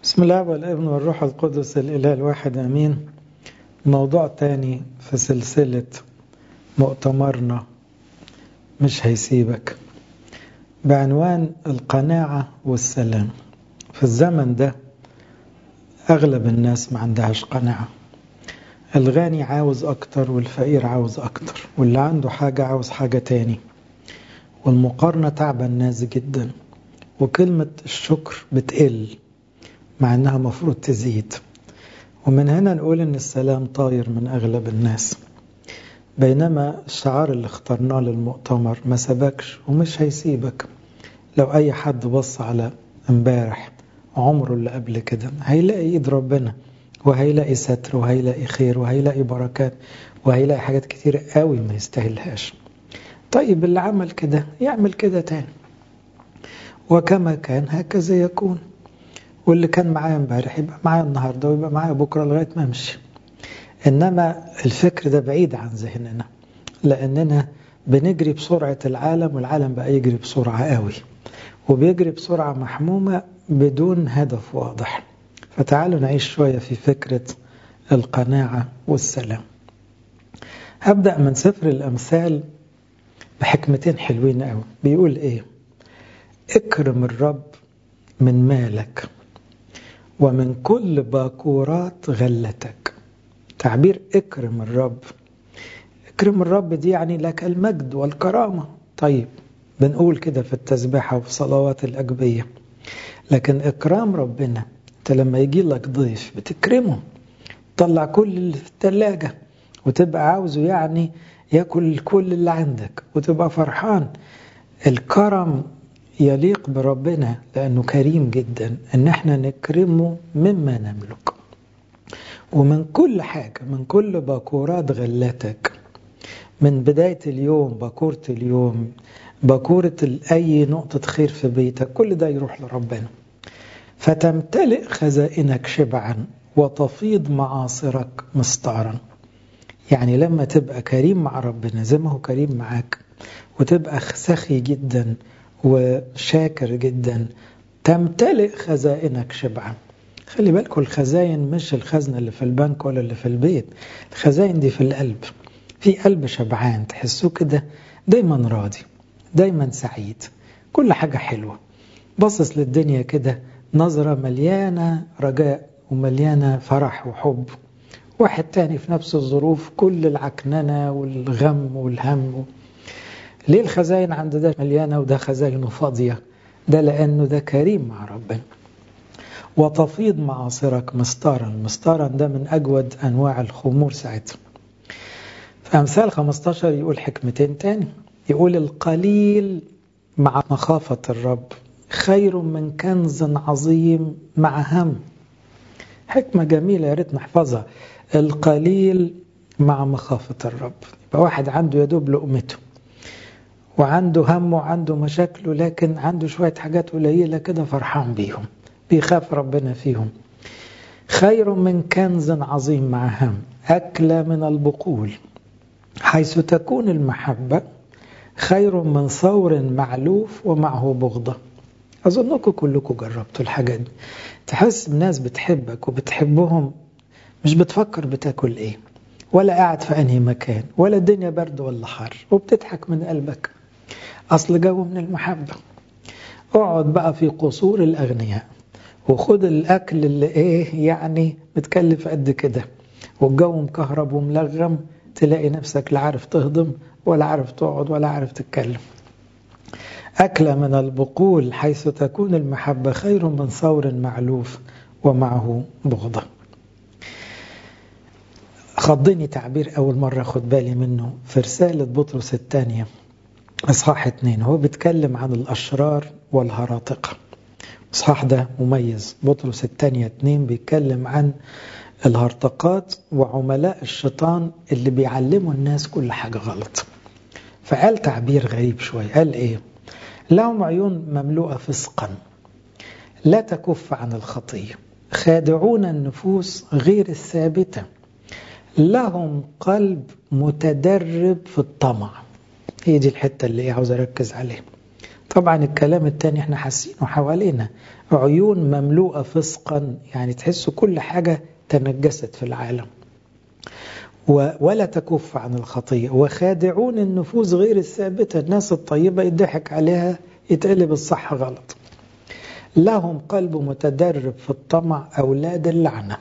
بسم الله والابن والروح القدس الإله الواحد أمين موضوع تاني في سلسلة مؤتمرنا مش هيسيبك بعنوان القناعة والسلام في الزمن ده أغلب الناس ما عندهاش قناعة الغني عاوز أكتر والفقير عاوز أكتر واللي عنده حاجة عاوز حاجة تاني والمقارنة تعب الناس جدا وكلمة الشكر بتقل مع انها مفروض تزيد ومن هنا نقول ان السلام طاير من اغلب الناس بينما الشعار اللي اخترناه للمؤتمر ما سبكش ومش هيسيبك لو اي حد بص على امبارح عمره اللي قبل كده هيلاقي ايد ربنا وهيلاقي ستر وهيلاقي خير وهيلاقي بركات وهيلاقي حاجات كتير قوي ما يستاهلهاش طيب اللي عمل كده يعمل كده تاني وكما كان هكذا يكون واللي كان معايا امبارح يبقى معايا النهارده ويبقى معايا بكره لغايه ما امشي انما الفكر ده بعيد عن ذهننا لاننا بنجري بسرعه العالم والعالم بقى يجري بسرعه قوي وبيجري بسرعه محمومه بدون هدف واضح فتعالوا نعيش شويه في فكره القناعه والسلام هبدا من سفر الامثال بحكمتين حلوين قوي بيقول ايه اكرم الرب من مالك ومن كل باكورات غلتك تعبير اكرم الرب اكرم الرب دي يعني لك المجد والكرامة طيب بنقول كده في التسبيحة وفي صلوات الأجبية لكن إكرام ربنا أنت لما يجي لك ضيف بتكرمه تطلع كل اللي في الثلاجة وتبقى عاوزه يعني ياكل كل اللي عندك وتبقى فرحان الكرم يليق بربنا لأنه كريم جدا إن احنا نكرمه مما نملك ومن كل حاجة من كل باكورات غلتك من بداية اليوم باكورة اليوم باكورة أي نقطة خير في بيتك كل ده يروح لربنا فتمتلئ خزائنك شبعا وتفيض معاصرك مستعرا يعني لما تبقى كريم مع ربنا زي ما هو كريم معاك وتبقى سخي جدا وشاكر جدا تمتلئ خزائنك شبعا خلي بالكم الخزاين مش الخزنة اللي في البنك ولا اللي في البيت الخزاين دي في القلب في قلب شبعان تحسوه كده دايما راضي دايما سعيد كل حاجة حلوة باصص للدنيا كده نظرة مليانة رجاء ومليانة فرح وحب واحد تاني في نفس الظروف كل العكننة والغم والهم ليه الخزاين عند ده مليانة وده خزاينه فاضية ده لأنه ده كريم مع ربنا وتفيض معاصرك مستارا مستارا ده من أجود أنواع الخمور ساعتها في أمثال 15 يقول حكمتين تاني يقول القليل مع مخافة الرب خير من كنز عظيم مع هم حكمة جميلة يا ريت نحفظها القليل مع مخافة الرب يبقى واحد عنده يدوب لقمته وعنده هم وعنده مشاكله لكن عنده شوية حاجات قليلة كده فرحان بيهم بيخاف ربنا فيهم خير من كنز عظيم مع هم أكل من البقول حيث تكون المحبة خير من ثور معلوف ومعه بغضة أظنكم كلكم جربتوا الحاجات دي تحس الناس بتحبك وبتحبهم مش بتفكر بتاكل ايه ولا قاعد في انهي مكان ولا الدنيا برد ولا حر وبتضحك من قلبك اصل جو من المحبة اقعد بقى في قصور الاغنياء وخد الاكل اللي ايه يعني متكلف قد كده والجو مكهرب وملغم تلاقي نفسك لا عارف تهضم ولا عارف تقعد ولا عارف تتكلم أكل من البقول حيث تكون المحبة خير من ثور معلوف ومعه بغضة خضني تعبير أول مرة أخد بالي منه في رسالة بطرس الثانية إصحاح اتنين هو بيتكلم عن الأشرار والهراطقة إصحاح ده مميز بطرس الثانية اتنين بيتكلم عن الهرطقات وعملاء الشيطان اللي بيعلموا الناس كل حاجة غلط فقال تعبير غريب شوية قال إيه لهم عيون مملوءة فسقا لا تكف عن الخطية خادعون النفوس غير الثابته لهم قلب متدرب في الطمع هي دي الحتة اللي عاوز أركز عليها طبعا الكلام التاني احنا حاسينه حوالينا عيون مملوءة فسقا يعني تحسوا كل حاجة تنجست في العالم ولا تكف عن الخطية وخادعون النفوس غير الثابتة الناس الطيبة يضحك عليها يتقلب الصح غلط لهم قلب متدرب في الطمع أولاد اللعنة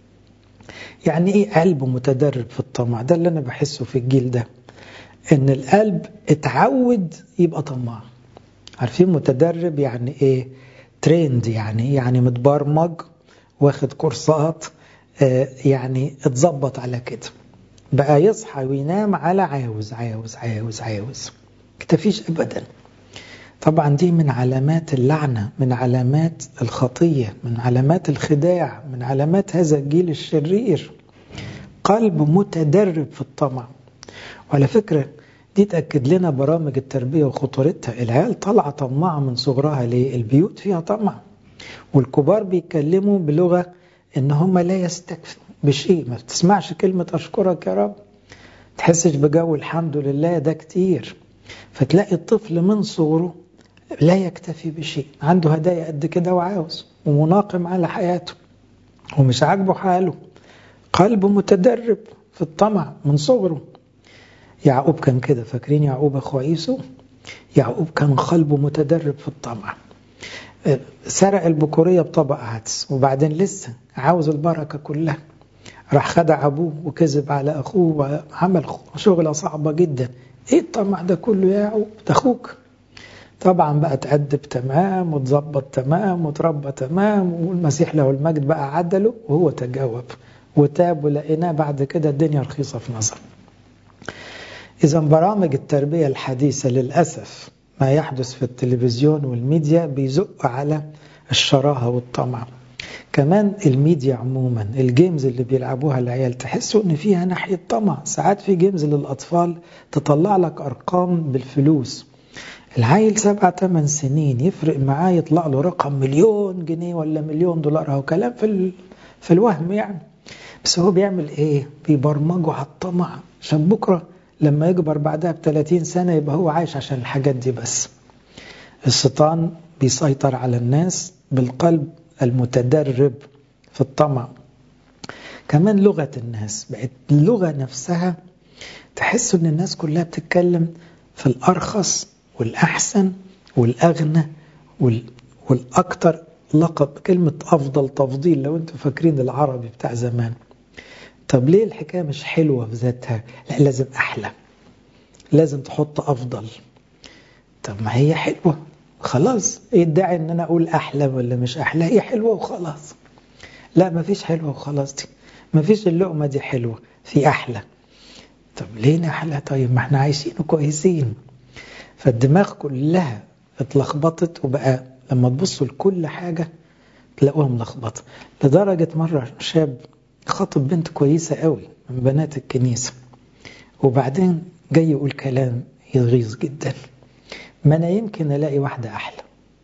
يعني إيه قلب متدرب في الطمع ده اللي أنا بحسه في الجيل ده إن القلب اتعود يبقى طماع عارفين متدرب يعني إيه تريند يعني يعني متبرمج واخد كورسات آه يعني اتظبط على كده بقى يصحى وينام على عاوز عاوز عاوز عاوز اكتفيش ابدا طبعا دي من علامات اللعنة من علامات الخطية من علامات الخداع من علامات هذا الجيل الشرير قلب متدرب في الطمع وعلى فكرة دي تأكد لنا برامج التربية وخطورتها العيال طالعة طماعة من صغرها ليه البيوت فيها طمع والكبار بيتكلموا بلغة ان هم لا يستكفوا بشيء ما تسمعش كلمة أشكرك يا رب تحسش بجو الحمد لله ده كتير فتلاقي الطفل من صغره لا يكتفي بشيء عنده هدايا قد كده وعاوز ومناقم على حياته ومش عاجبه حاله قلبه متدرب في الطمع من صغره يعقوب كان كده فاكرين يعقوب اخو عيسو يعقوب كان قلبه متدرب في الطمع سرق البكورية بطبق عدس وبعدين لسه عاوز البركة كلها راح خدع أبوه وكذب على أخوه وعمل شغلة صعبة جدا إيه الطمع ده كله يا يعقوب ده أخوك طبعا بقى تأدب تمام وتظبط تمام وتربى تمام والمسيح له المجد بقى عدله وهو تجاوب وتاب ولقيناه بعد كده الدنيا رخيصة في نظر إذا برامج التربية الحديثة للأسف ما يحدث في التلفزيون والميديا بيزق على الشراهة والطمع كمان الميديا عموما الجيمز اللي بيلعبوها العيال تحسوا ان فيها ناحية طمع ساعات في جيمز للأطفال تطلع لك أرقام بالفلوس العيل سبع ثمان سنين يفرق معاه يطلع له رقم مليون جنيه ولا مليون دولار أو كلام في, في الوهم يعني بس هو بيعمل ايه بيبرمجه على الطمع عشان بكره لما يكبر بعدها ب 30 سنة يبقى هو عايش عشان الحاجات دي بس الشيطان بيسيطر على الناس بالقلب المتدرب في الطمع كمان لغة الناس بقت اللغة نفسها تحس ان الناس كلها بتتكلم في الأرخص والأحسن والأغنى والأكثر لقب كلمة أفضل تفضيل لو أنتم فاكرين العربي بتاع زمان طب ليه الحكاية مش حلوة في ذاتها لا لازم أحلى لازم تحط أفضل طب ما هي حلوة خلاص ايه الداعي ان انا اقول احلى ولا مش احلى هي حلوة وخلاص لا ما فيش حلوة وخلاص دي ما فيش اللقمة دي حلوة في احلى طب ليه احلى طيب ما احنا عايشين كويسين فالدماغ كلها اتلخبطت وبقى لما تبصوا لكل حاجة تلاقوها ملخبطة لدرجة مرة شاب خاطب بنت كويسة قوي من بنات الكنيسة وبعدين جاي يقول كلام يغيظ جدا ما انا يمكن الاقي واحدة احلى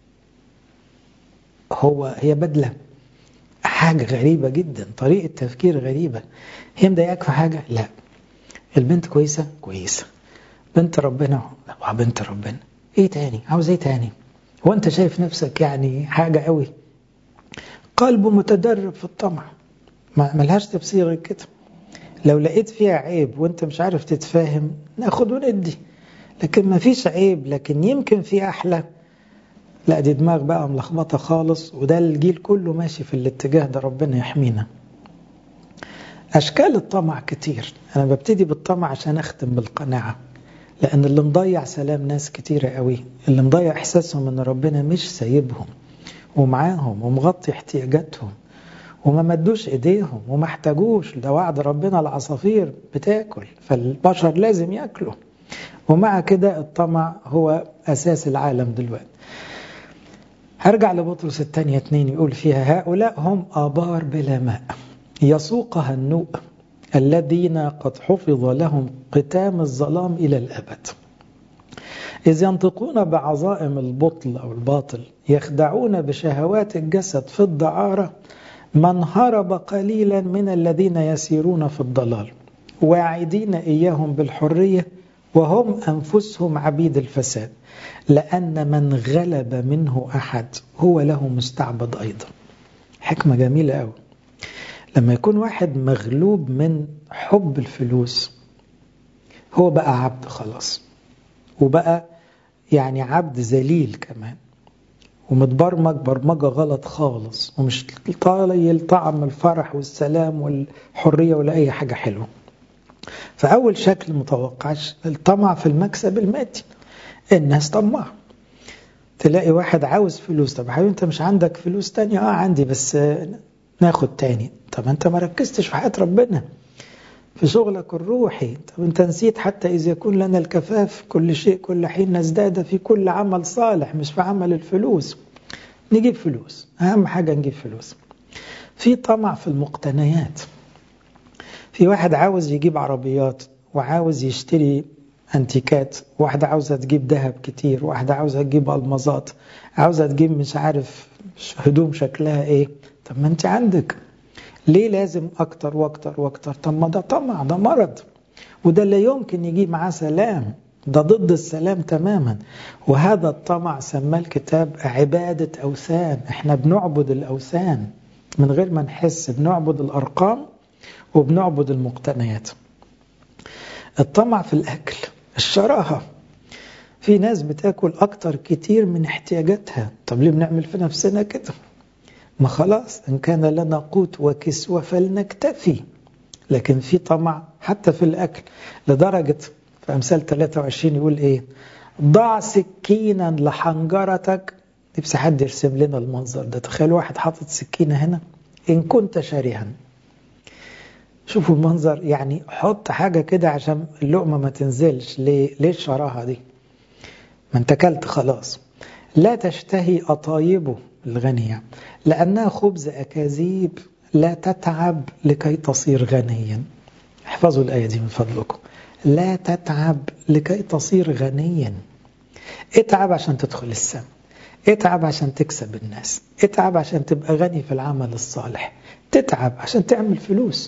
هو هي بدلة حاجة غريبة جدا طريقة تفكير غريبة هي مضايقاك في حاجة لا البنت كويسة كويسة بنت ربنا لا بنت ربنا ايه تاني عاوز ايه تاني هو انت شايف نفسك يعني حاجة قوي قلبه متدرب في الطمع ما ملهاش تفسير غير كده لو لقيت فيها عيب وانت مش عارف تتفاهم ناخد وندي لكن ما فيش عيب لكن يمكن في احلى لا دي دماغ بقى ملخبطة خالص وده الجيل كله ماشي في الاتجاه ده ربنا يحمينا أشكال الطمع كتير أنا ببتدي بالطمع عشان أختم بالقناعة لأن اللي مضيع سلام ناس كتيرة قوي اللي مضيع إحساسهم أن ربنا مش سايبهم ومعاهم ومغطي احتياجاتهم وما مدوش ايديهم وما احتاجوش ده وعد ربنا العصافير بتاكل فالبشر لازم ياكلوا ومع كده الطمع هو اساس العالم دلوقتي هرجع لبطرس الثانية اتنين يقول فيها هؤلاء هم آبار بلا ماء يسوقها النوء الذين قد حفظ لهم قتام الظلام إلى الأبد إذ ينطقون بعظائم البطل أو الباطل يخدعون بشهوات الجسد في الدعارة من هرب قليلا من الذين يسيرون في الضلال واعدين إياهم بالحرية وهم أنفسهم عبيد الفساد لأن من غلب منه أحد هو له مستعبد أيضا حكمة جميلة أوي لما يكون واحد مغلوب من حب الفلوس هو بقى عبد خلاص وبقى يعني عبد ذليل كمان ومتبرمج برمجة غلط خالص ومش طالي طعم الفرح والسلام والحرية ولا أي حاجة حلوة فأول شكل متوقعش الطمع في المكسب المادي الناس طمع تلاقي واحد عاوز فلوس طب حبيبي انت مش عندك فلوس تانية اه عندي بس ناخد تاني طب انت ما ركزتش في حياة ربنا في شغلك الروحي طب انت نسيت حتى إذا يكون لنا الكفاف كل شيء كل حين نزداد في كل عمل صالح مش في عمل الفلوس نجيب فلوس أهم حاجة نجيب فلوس في طمع في المقتنيات في واحد عاوز يجيب عربيات وعاوز يشتري انتيكات واحدة عاوزة تجيب ذهب كتير واحدة عاوزة تجيب المظات عاوزة تجيب مش عارف هدوم شكلها ايه طب ما انت عندك ليه لازم اكتر واكتر واكتر طب ما ده طمع ده مرض وده لا يمكن يجيب معاه سلام ده ضد السلام تماما وهذا الطمع سماه الكتاب عبادة أوثان احنا بنعبد الأوثان من غير ما نحس بنعبد الأرقام وبنعبد المقتنيات الطمع في الأكل الشراهة في ناس بتاكل أكتر كتير من احتياجاتها طب ليه بنعمل في نفسنا كده ما خلاص إن كان لنا قوت وكسوة فلنكتفي لكن في طمع حتى في الأكل لدرجة في أمثال 23 يقول إيه ضع سكينا لحنجرتك نفسي حد يرسم لنا المنظر ده تخيل واحد حاطط سكينة هنا إن كنت شريها شوفوا المنظر يعني حط حاجة كده عشان اللقمة ما تنزلش ليه, ليه الشراهة دي ما انت كلت خلاص لا تشتهي أطايبه الغنية لأنها خبز أكاذيب لا تتعب لكي تصير غنيا احفظوا الآية دي من فضلكم لا تتعب لكي تصير غنيا اتعب عشان تدخل السماء اتعب عشان تكسب الناس اتعب عشان تبقى غني في العمل الصالح تتعب عشان تعمل فلوس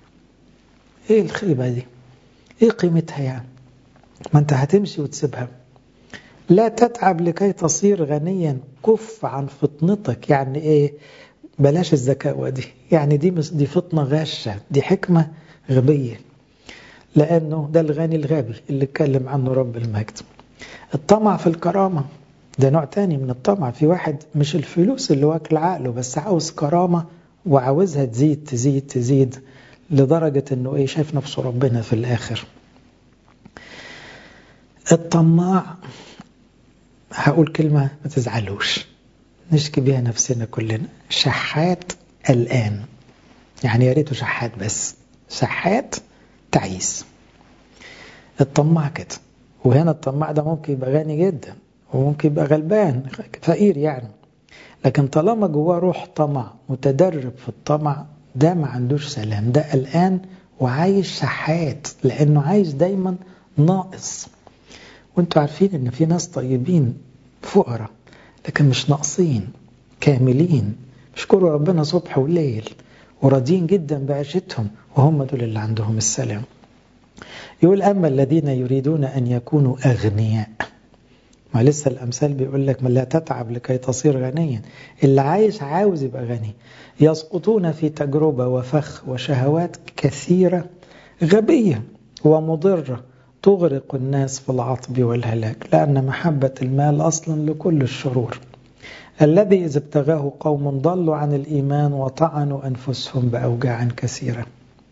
ايه الخيبة دي ايه قيمتها يعني ما انت هتمشي وتسيبها لا تتعب لكي تصير غنيا كف عن فطنتك يعني ايه بلاش الذكاوة دي يعني دي دي فطنة غاشة دي حكمة غبية لأنه ده الغني الغبي اللي اتكلم عنه رب المجد الطمع في الكرامة ده نوع تاني من الطمع في واحد مش الفلوس اللي واكل عقله بس عاوز كرامة وعاوزها تزيد تزيد تزيد لدرجة انه ايه شايف نفسه ربنا في الاخر الطماع هقول كلمة ما تزعلوش نشكي بيها نفسنا كلنا شحات الآن يعني يا ريته شحات بس شحات تعيس الطماع كده وهنا الطماع ده ممكن يبقى غني جدا وممكن يبقى غلبان فقير يعني لكن طالما جواه روح طمع متدرب في الطمع ده ما عندوش سلام ده قلقان وعايش شحات لانه عايش دايما ناقص وانتوا عارفين ان في ناس طيبين فقراء لكن مش ناقصين كاملين بيشكروا ربنا صبح وليل وراضيين جدا بعيشتهم وهم دول اللي عندهم السلام يقول أما الذين يريدون أن يكونوا أغنياء ما لسه الأمثال بيقول لك ما لا تتعب لكي تصير غنيا اللي عايش عاوز يبقى غني يسقطون في تجربة وفخ وشهوات كثيرة غبية ومضرة تغرق الناس في العطب والهلاك لأن محبة المال أصلا لكل الشرور الذي إذا ابتغاه قوم ضلوا عن الإيمان وطعنوا أنفسهم بأوجاع كثيرة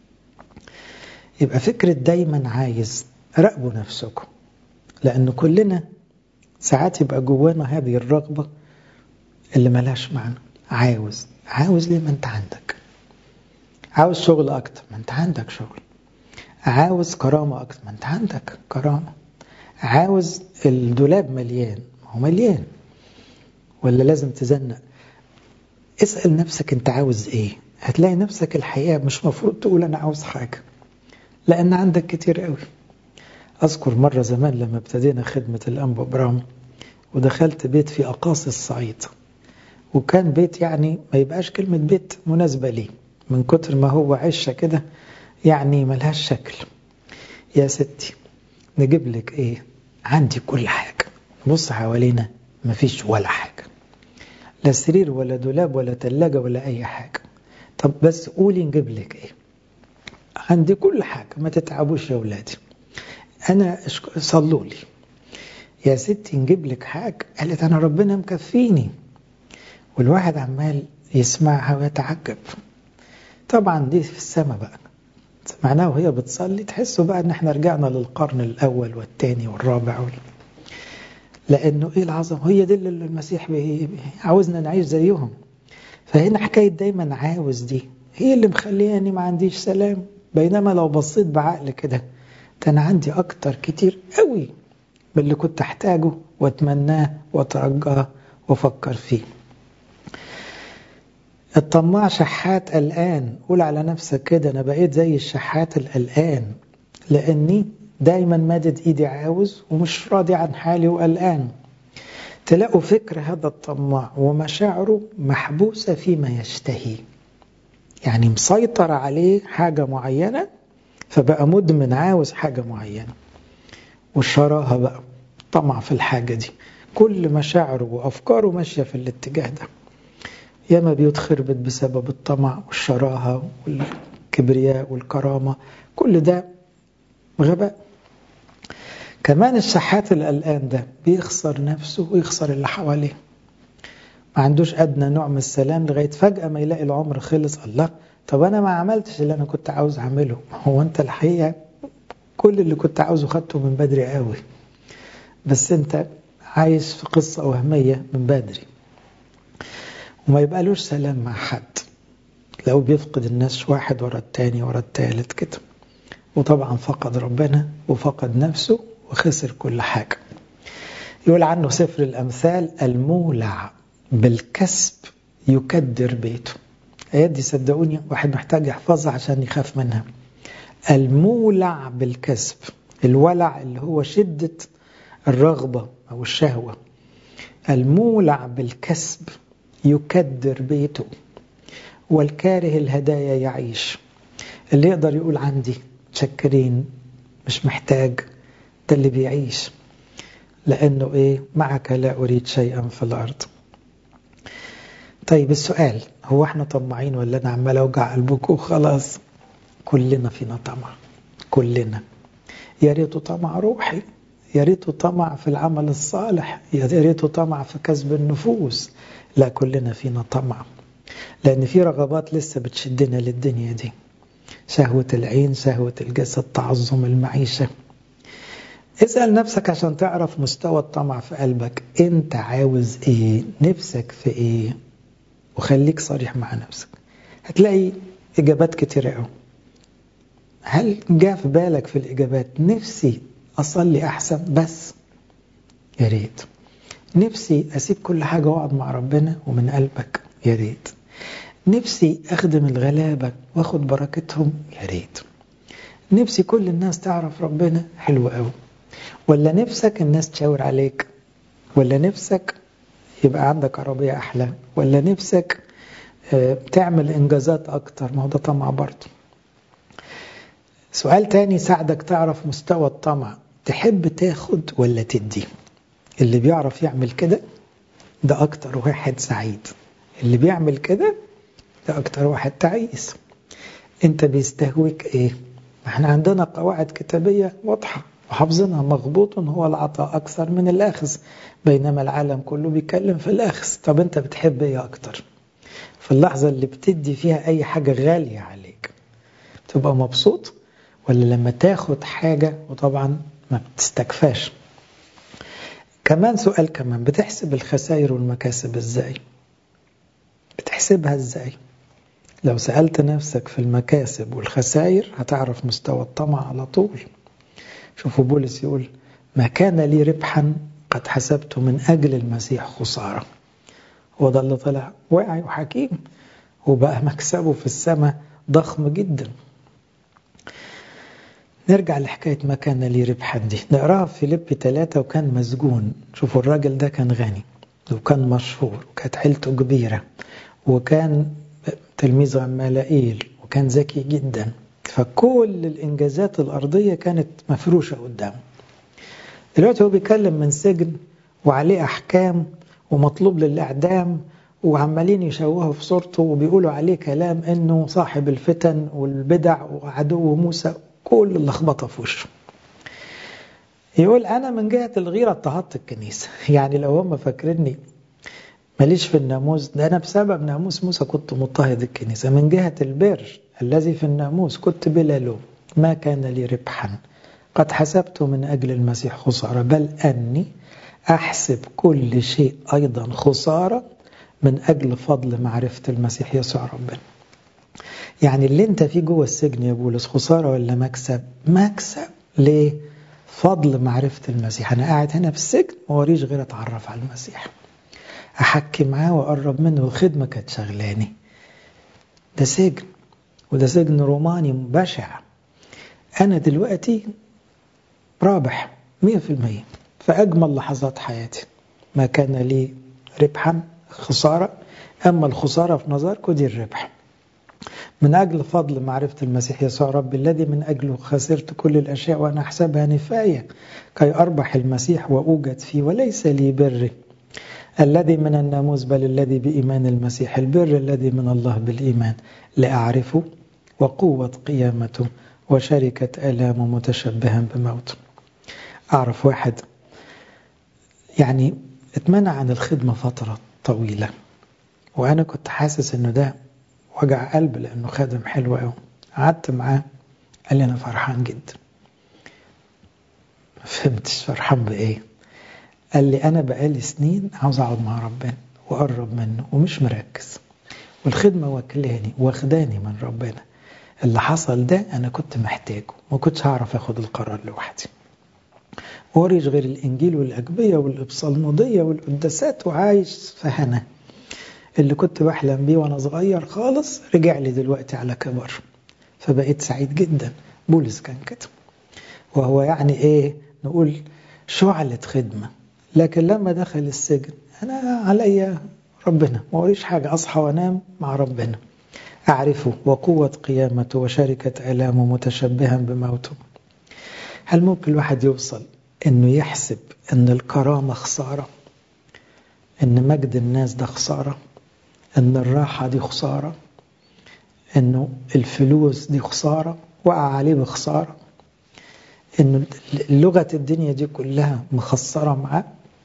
يبقى فكرة دايما عايز راقبوا نفسكم لأن كلنا ساعات يبقى جوانا هذه الرغبة اللي ملاش معنى عاوز عاوز ليه ما انت عندك عاوز شغل أكتر ما انت عندك شغل عاوز كرامة أكتر ما انت عندك كرامة عاوز الدولاب مليان ما هو مليان ولا لازم تزنق اسأل نفسك انت عاوز ايه هتلاقي نفسك الحقيقة مش مفروض تقول انا عاوز حاجة لان عندك كتير قوي اذكر مرة زمان لما ابتدينا خدمة الانبا برام ودخلت بيت في اقاصي الصعيد وكان بيت يعني ما يبقاش كلمة بيت مناسبة ليه من كتر ما هو عشة كده يعني ملهاش شكل يا ستي نجيب لك ايه عندي كل حاجة بص حوالينا مفيش ولا حاجة لا سرير ولا دولاب ولا تلاجة ولا أي حاجة طب بس قولي نجيب لك ايه عندي كل حاجة ما تتعبوش يا ولادي أنا صلوا لي يا ستي نجيب لك حاجة قالت أنا ربنا مكفيني والواحد عمال يسمعها ويتعجب طبعا دي في السماء بقى سمعناها وهي بتصلي تحسوا بقى ان احنا رجعنا للقرن الاول والثاني والرابع وال... لانه ايه العظمه هي دي اللي المسيح بي... عاوزنا نعيش زيهم فهنا حكايه دايما عاوز دي هي اللي مخلياني ما عنديش سلام بينما لو بصيت بعقل كده ده انا عندي اكتر كتير قوي من اللي كنت احتاجه واتمناه واترجاه وافكر فيه الطماع شحات قلقان قول على نفسك كده انا بقيت زي الشحات القلقان لاني دايما مادد ايدي عاوز ومش راضي عن حالي وقلقان تلاقوا فكر هذا الطماع ومشاعره محبوسة فيما يشتهي يعني مسيطر عليه حاجة معينة فبقى مدمن عاوز حاجة معينة والشراهة بقى طمع في الحاجة دي كل مشاعره وأفكاره ماشية في الاتجاه ده ياما بيوت خربت بسبب الطمع والشراهة والكبرياء والكرامة كل ده غباء كمان الشحات القلقان ده بيخسر نفسه ويخسر اللي حواليه ما عندوش أدنى نوع من السلام لغاية فجأة ما يلاقي العمر خلص الله طب أنا ما عملتش اللي أنا كنت عاوز أعمله هو أنت الحقيقة كل اللي كنت عاوزه خدته من بدري قوي بس أنت عايش في قصة وهمية من بدري وما يبقالوش سلام مع حد لو بيفقد الناس واحد ورا التاني ورا التالت كده وطبعا فقد ربنا وفقد نفسه وخسر كل حاجة يقول عنه سفر الأمثال المولع بالكسب يكدر بيته الآيات دي صدقوني واحد محتاج يحفظها عشان يخاف منها المولع بالكسب الولع اللي هو شدة الرغبة أو الشهوة المولع بالكسب يكدر بيته والكاره الهدايا يعيش اللي يقدر يقول عندي متشكرين مش محتاج ده اللي بيعيش لأنه إيه معك لا أريد شيئا في الأرض طيب السؤال هو احنا طماعين ولا انا عمال اوجع قلبكم وخلاص كلنا فينا طمع كلنا يا ريته طمع روحي يا ريته طمع في العمل الصالح يا ريته طمع في كسب النفوس لا كلنا فينا طمع لأن في رغبات لسه بتشدنا للدنيا دي شهوة العين شهوة الجسد تعظم المعيشة اسأل نفسك عشان تعرف مستوى الطمع في قلبك انت عاوز ايه نفسك في ايه وخليك صريح مع نفسك هتلاقي اجابات كتيرة قوي هل جاء في بالك في الاجابات نفسي اصلي احسن بس يا ريت نفسي اسيب كل حاجة واقعد مع ربنا ومن قلبك يا ريت نفسي اخدم الغلابة واخد بركتهم يا ريت نفسي كل الناس تعرف ربنا حلو قوي ولا نفسك الناس تشاور عليك ولا نفسك يبقى عندك عربية أحلى ولا نفسك تعمل إنجازات أكتر ما هو ده طمع برضه سؤال تاني ساعدك تعرف مستوى الطمع تحب تاخد ولا تدي اللي بيعرف يعمل كده ده أكتر واحد سعيد اللي بيعمل كده ده أكتر واحد تعيس أنت بيستهويك إيه احنا عندنا قواعد كتابية واضحة وحافظينها مغبوط هو العطاء أكثر من الأخذ بينما العالم كله بيتكلم في الأخذ طب أنت بتحب إيه أكتر في اللحظة اللي بتدي فيها أي حاجة غالية عليك تبقى مبسوط ولا لما تاخد حاجة وطبعا ما بتستكفاش كمان سؤال كمان بتحسب الخسائر والمكاسب ازاي بتحسبها ازاي لو سألت نفسك في المكاسب والخسائر هتعرف مستوى الطمع على طول شوفوا بولس يقول ما كان لي ربحا قد حسبته من أجل المسيح خسارة هو ده اللي طلع واعي وحكيم وبقى مكسبه في السماء ضخم جدا نرجع لحكاية ما كان لي ربحا دي نقراها في فيليب ثلاثة وكان مسجون شوفوا الراجل ده كان غني وكان مشهور وكانت عيلته كبيرة وكان تلميذ عمالائيل وكان ذكي جدا فكل الإنجازات الأرضية كانت مفروشة قدامه دلوقتي هو بيتكلم من سجن وعليه أحكام ومطلوب للإعدام وعمالين يشوهوا في صورته وبيقولوا عليه كلام انه صاحب الفتن والبدع وعدو موسى كل اللخبطه في وشه. يقول انا من جهه الغيره اضطهدت الكنيسه، يعني لو هم فاكريني ماليش في الناموس ده انا بسبب ناموس موسى كنت مضطهد الكنيسه، من جهه البر الذي في الناموس كنت بلا لوم، ما كان لي ربحا قد حسبت من اجل المسيح خساره بل اني احسب كل شيء ايضا خساره من أجل فضل معرفة المسيح يسوع ربنا يعني اللي انت فيه جوه السجن يا بولس خسارة ولا مكسب مكسب ليه فضل معرفة المسيح أنا قاعد هنا في السجن ووريش غير أتعرف على المسيح أحكي معاه وأقرب منه الخدمة كانت شغلاني ده سجن وده سجن روماني بشع أنا دلوقتي رابح مية في المية في أجمل لحظات حياتي ما كان لي ربحا خسارة أما الخسارة في نظركم دي الربح من أجل فضل معرفة المسيح يسوع رب الذي من أجله خسرت كل الأشياء وأنا أحسبها نفاية كي أربح المسيح وأوجد فيه وليس لي بر الذي من الناموس بل الذي بإيمان المسيح البر الذي من الله بالإيمان لأعرفه وقوة قيامته وشركة آلامه متشبها بموته أعرف واحد يعني اتمنع عن الخدمة فترة طويلة وأنا كنت حاسس إنه ده وجع قلب لأنه خادم حلو قوي قعدت معاه قال لي أنا فرحان جدا ما فهمتش فرحان بإيه قال لي أنا بقالي سنين عاوز أقعد مع ربنا وأقرب منه ومش مركز والخدمة واكلاني واخداني من ربنا اللي حصل ده أنا كنت محتاجه ما كنتش هعرف أخد القرار لوحدي وريش غير الإنجيل والأجبية والإبصالمودية والقداسات وعايش في هنا اللي كنت بحلم بيه وأنا صغير خالص رجع لي دلوقتي على كبر فبقيت سعيد جدا بولس كان كده وهو يعني إيه نقول شعلة خدمة لكن لما دخل السجن أنا عليا ربنا ما وريش حاجة أصحى وأنام مع ربنا أعرفه وقوة قيامته وشركة آلامه متشبها بموته هل ممكن الواحد يوصل انه يحسب ان الكرامه خساره ان مجد الناس ده خساره ان الراحه دي خساره انه الفلوس دي خساره وقع عليه بخساره انه لغه الدنيا دي كلها مخسره معاه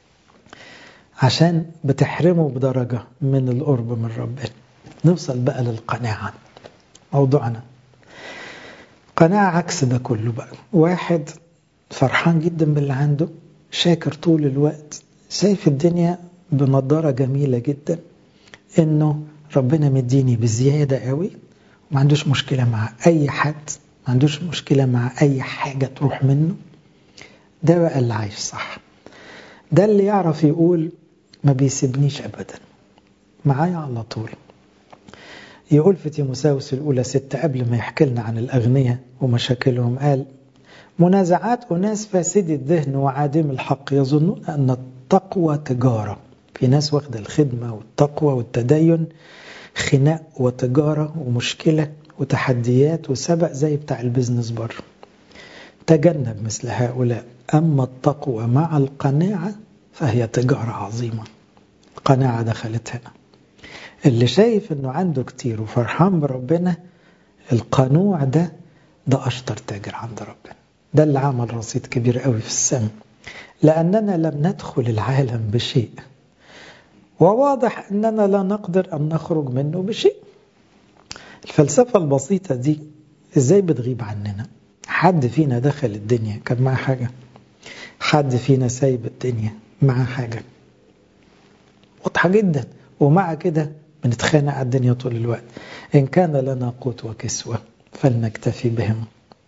عشان بتحرمه بدرجه من القرب من ربنا نوصل بقى للقناعه موضوعنا قناعه عكس ده كله بقى واحد فرحان جدا باللي عنده شاكر طول الوقت شايف الدنيا بنظارة جميلة جدا انه ربنا مديني بزيادة قوي وما عندوش مشكلة مع اي حد ما عندوش مشكلة مع اي حاجة تروح منه ده بقى اللي عايش صح ده اللي يعرف يقول ما بيسيبنيش ابدا معايا على طول يقول في تيموساوس الأولى ستة قبل ما يحكي لنا عن الأغنياء ومشاكلهم قال منازعات أناس فاسدي الذهن وعادم الحق يظنون أن التقوى تجارة في ناس واخدة الخدمة والتقوى والتدين خناق وتجارة ومشكلة وتحديات وسبق زي بتاع البزنس بره تجنب مثل هؤلاء أما التقوى مع القناعة فهي تجارة عظيمة القناعة دخلت هنا اللي شايف انه عنده كتير وفرحان بربنا القنوع ده ده اشطر تاجر عند ربنا ده اللي عمل رصيد كبير قوي في السماء لاننا لم ندخل العالم بشيء وواضح اننا لا نقدر ان نخرج منه بشيء الفلسفه البسيطه دي ازاي بتغيب عننا حد فينا دخل الدنيا كان معاه حاجه حد فينا سايب الدنيا معاه حاجه واضحه جدا ومع كده بنتخانق على الدنيا طول الوقت إن كان لنا قوت وكسوة فلنكتفي بهم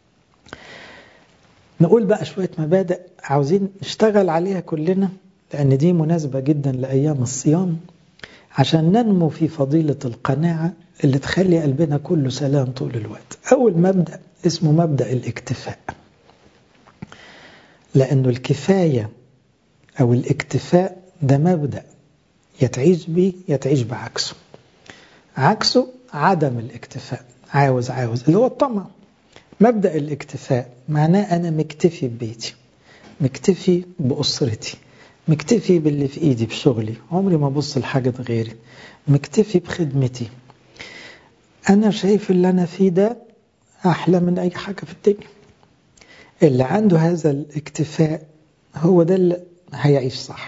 نقول بقى شوية مبادئ عاوزين نشتغل عليها كلنا لأن دي مناسبة جدا لأيام الصيام عشان ننمو في فضيلة القناعة اللي تخلي قلبنا كله سلام طول الوقت أول مبدأ اسمه مبدأ الاكتفاء لأنه الكفاية أو الاكتفاء ده مبدأ يتعيش بيه يتعيش بعكسه عكسه عدم الاكتفاء عاوز عاوز اللي هو الطمع مبدأ الاكتفاء معناه أنا مكتفي ببيتي مكتفي بأسرتي مكتفي باللي في إيدي بشغلي عمري ما أبص لحاجة غيري مكتفي بخدمتي أنا شايف اللي أنا فيه ده أحلى من أي حاجة في الدنيا اللي عنده هذا الاكتفاء هو ده اللي هيعيش صح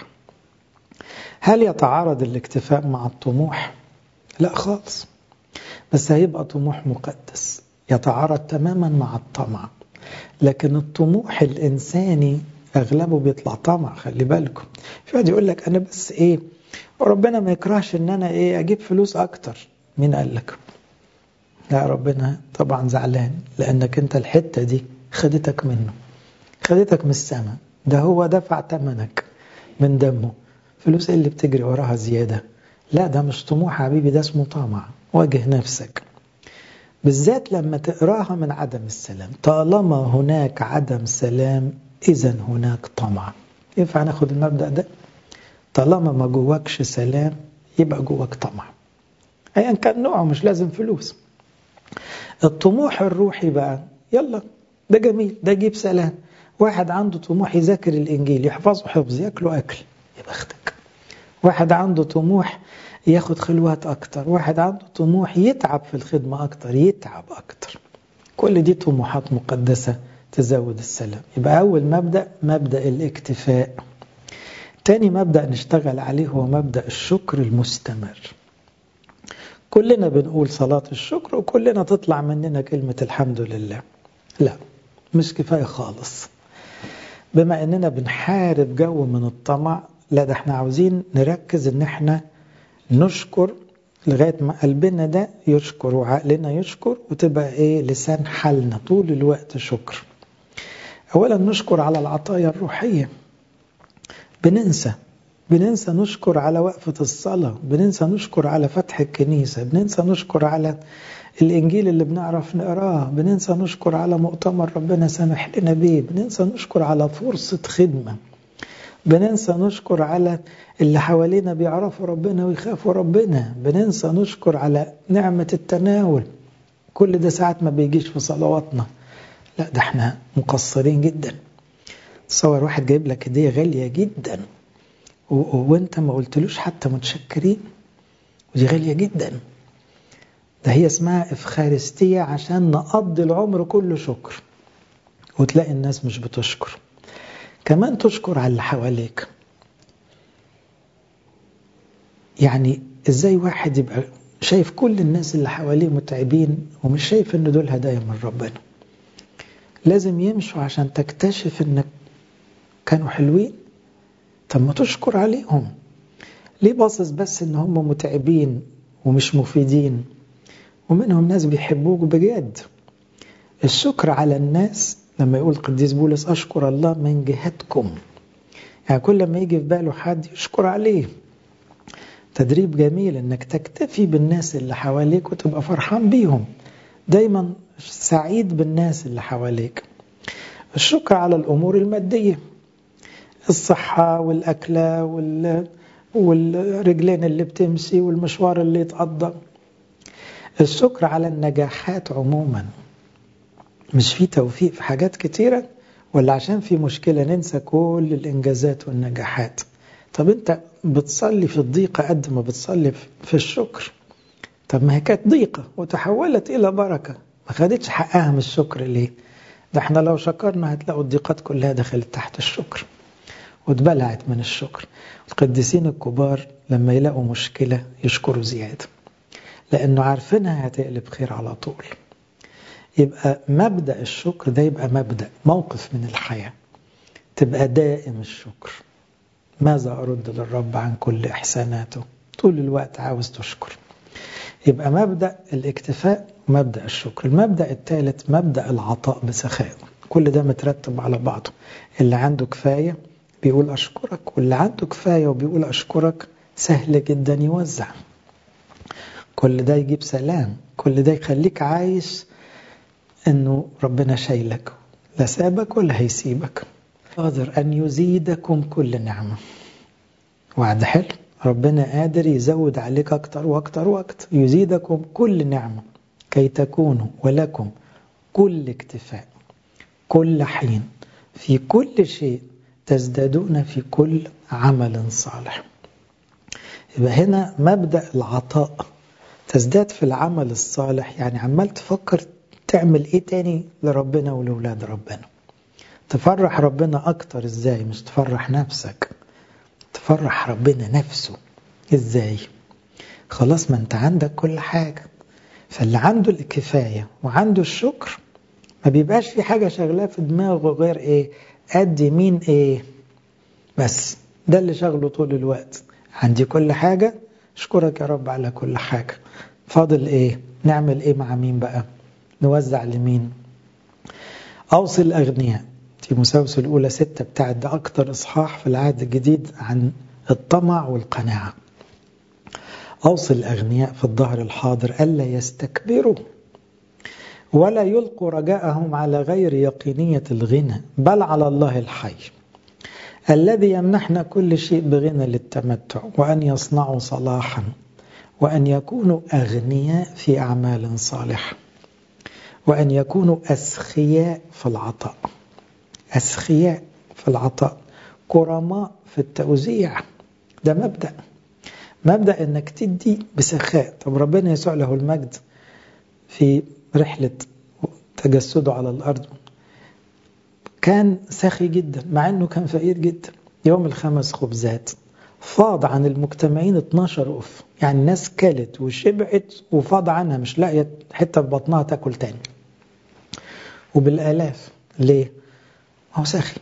هل يتعارض الاكتفاء مع الطموح؟ لا خالص بس هيبقى طموح مقدس يتعارض تماما مع الطمع لكن الطموح الإنساني أغلبه بيطلع طمع خلي بالكم في واحد يقول لك أنا بس إيه وربنا ما يكرهش إن أنا إيه أجيب فلوس أكتر مين قال لك لا ربنا طبعا زعلان لأنك أنت الحتة دي خدتك منه خدتك من السماء ده هو دفع ثمنك من دمه فلوس اللي بتجري وراها زيادة لا ده مش طموح حبيبي ده اسمه طمع واجه نفسك بالذات لما تقراها من عدم السلام طالما هناك عدم سلام إذا هناك طمع ينفع ناخد المبدأ ده طالما ما جواكش سلام يبقى جواك طمع أيا كان نوعه مش لازم فلوس الطموح الروحي بقى يلا ده جميل ده يجيب سلام واحد عنده طموح يذاكر الإنجيل يحفظه حفظ ياكله أكل يبقى اختك واحد عنده طموح ياخد خلوات أكتر واحد عنده طموح يتعب في الخدمة أكتر يتعب أكتر كل دي طموحات مقدسة تزود السلام يبقى أول مبدأ مبدأ الاكتفاء تاني مبدأ نشتغل عليه هو مبدأ الشكر المستمر كلنا بنقول صلاة الشكر وكلنا تطلع مننا كلمة الحمد لله لا مش كفاية خالص بما اننا بنحارب جو من الطمع لا ده احنا عاوزين نركز ان احنا نشكر لغاية ما قلبنا ده يشكر وعقلنا يشكر وتبقى ايه لسان حالنا طول الوقت شكر اولا نشكر على العطايا الروحية بننسى بننسى نشكر على وقفة الصلاة بننسى نشكر على فتح الكنيسة بننسى نشكر على الإنجيل اللي بنعرف نقراه بننسى نشكر على مؤتمر ربنا سامح لنا بيه بننسى نشكر على فرصة خدمة بننسى نشكر على اللي حوالينا بيعرفوا ربنا ويخافوا ربنا بننسى نشكر على نعمة التناول كل ده ساعات ما بيجيش في صلواتنا لا ده احنا مقصرين جدا تصور واحد جايب لك هدية غالية جدا وانت ما قلتلوش حتى متشكرين ودي غالية جدا ده هي اسمها افخارستية عشان نقضي العمر كله شكر وتلاقي الناس مش بتشكر كمان تشكر على اللي حواليك يعني ازاي واحد يبقى شايف كل الناس اللي حواليه متعبين ومش شايف ان دول هدايا من ربنا لازم يمشوا عشان تكتشف انك كانوا حلوين طب ما تشكر عليهم ليه باصص بس ان هم متعبين ومش مفيدين ومنهم ناس بيحبوك بجد الشكر على الناس لما يقول القديس بولس أشكر الله من جهتكم يعني كل ما يجي في باله حد يشكر عليه تدريب جميل انك تكتفي بالناس اللي حواليك وتبقى فرحان بيهم دايما سعيد بالناس اللي حواليك الشكر على الأمور المادية الصحة والأكلة وال... والرجلين اللي بتمشي والمشوار اللي يتقضى الشكر على النجاحات عموما مش في توفيق في حاجات كتيرة ولا عشان في مشكلة ننسى كل الإنجازات والنجاحات طب أنت بتصلي في الضيقة قد ما بتصلي في الشكر طب ما هي كانت ضيقة وتحولت إلى بركة ما خدتش حقها من الشكر ليه ده احنا لو شكرنا هتلاقوا الضيقات كلها دخلت تحت الشكر واتبلعت من الشكر القديسين الكبار لما يلاقوا مشكلة يشكروا زيادة لأنه عارفينها هتقلب خير على طول يبقى مبدأ الشكر ده يبقى مبدأ موقف من الحياة تبقى دائم الشكر ماذا أرد للرب عن كل إحساناته طول الوقت عاوز تشكر يبقى مبدأ الاكتفاء مبدأ الشكر المبدأ الثالث مبدأ العطاء بسخاء كل ده مترتب على بعضه اللي عنده كفاية بيقول أشكرك واللي عنده كفاية وبيقول أشكرك سهل جدا يوزع كل ده يجيب سلام كل ده يخليك عايش انه ربنا شايلك لا سابك ولا هيسيبك قادر ان يزيدكم كل نعمه وعد حلو ربنا قادر يزود عليك اكتر واكتر واكتر يزيدكم كل نعمه كي تكونوا ولكم كل اكتفاء كل حين في كل شيء تزدادون في كل عمل صالح يبقى هنا مبدأ العطاء تزداد في العمل الصالح يعني عمال تفكر تعمل ايه تاني لربنا ولولاد ربنا تفرح ربنا اكتر ازاي مش تفرح نفسك تفرح ربنا نفسه ازاي خلاص ما انت عندك كل حاجة فاللي عنده الكفاية وعنده الشكر ما بيبقاش في حاجة شغلاه في دماغه غير ايه ادي مين ايه بس ده اللي شغله طول الوقت عندي كل حاجة اشكرك يا رب على كل حاجة فاضل ايه نعمل ايه مع مين بقى نوزع لمين اوصي الاغنياء تيموساوس الاولى ستة بتاعت ده اكتر اصحاح في العهد الجديد عن الطمع والقناعة اوصي الاغنياء في الظهر الحاضر الا يستكبروا ولا يلقوا رجاءهم على غير يقينية الغنى بل على الله الحي الذي يمنحنا كل شيء بغنى للتمتع وأن يصنعوا صلاحا وأن يكونوا أغنياء في أعمال صالحة وأن يكونوا أسخياء في العطاء أسخياء في العطاء كرماء في التوزيع ده مبدأ مبدأ أنك تدي بسخاء طب ربنا يسوع له المجد في رحلة تجسده على الأرض كان سخي جدا مع أنه كان فقير جدا يوم الخمس خبزات فاض عن المجتمعين 12 أف يعني الناس كلت وشبعت وفاض عنها مش لاقية حتة في بطنها تاكل تاني وبالآلاف ليه؟ هو سخي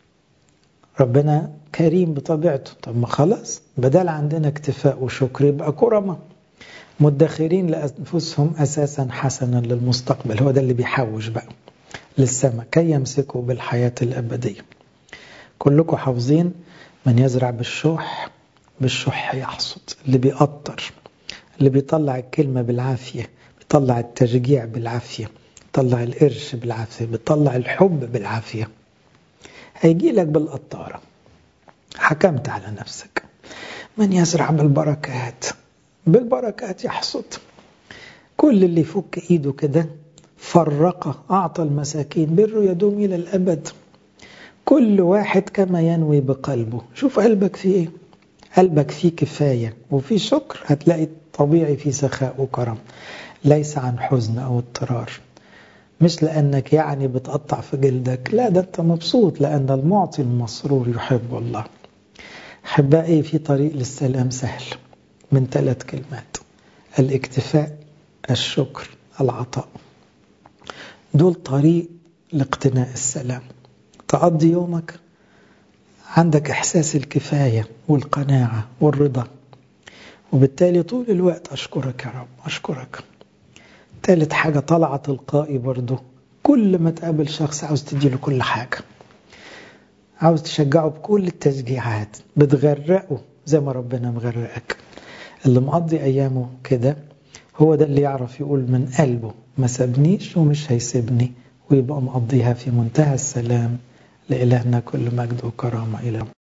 ربنا كريم بطبيعته طب ما خلاص بدل عندنا اكتفاء وشكر يبقى كرمة مدخرين لأنفسهم أساسا حسنا للمستقبل هو ده اللي بيحوش بقى للسماء كي يمسكوا بالحياة الأبدية كلكم حافظين من يزرع بالشح بالشح يحصد اللي بيقطر اللي بيطلع الكلمة بالعافية بيطلع التشجيع بالعافية بيطلع القرش بالعافية بيطلع الحب بالعافية هيجي لك بالقطارة حكمت على نفسك من يزرع بالبركات بالبركات يحصد كل اللي يفك ايده كده فرق أعطى المساكين بره يدوم إلى الأبد كل واحد كما ينوي بقلبه شوف قلبك فيه ايه قلبك فيه كفاية وفي شكر هتلاقي طبيعي في سخاء وكرم ليس عن حزن أو اضطرار مش لأنك يعني بتقطع في جلدك لا ده أنت مبسوط لأن المعطي المسرور يحب الله أحبائي في طريق للسلام سهل من ثلاث كلمات الاكتفاء الشكر العطاء دول طريق لاقتناء السلام تقضي يومك عندك إحساس الكفاية والقناعة والرضا وبالتالي طول الوقت أشكرك يا رب أشكرك ثالث حاجة طلع تلقائي برضه كل ما تقابل شخص عاوز تديله كل حاجة عاوز تشجعه بكل التشجيعات بتغرقه زي ما ربنا مغرقك اللي مقضي أيامه كده هو ده اللي يعرف يقول من قلبه ما سابنيش ومش هيسيبني ويبقى مقضيها في منتهى السلام لإلهنا كل مجد وكرامة إلى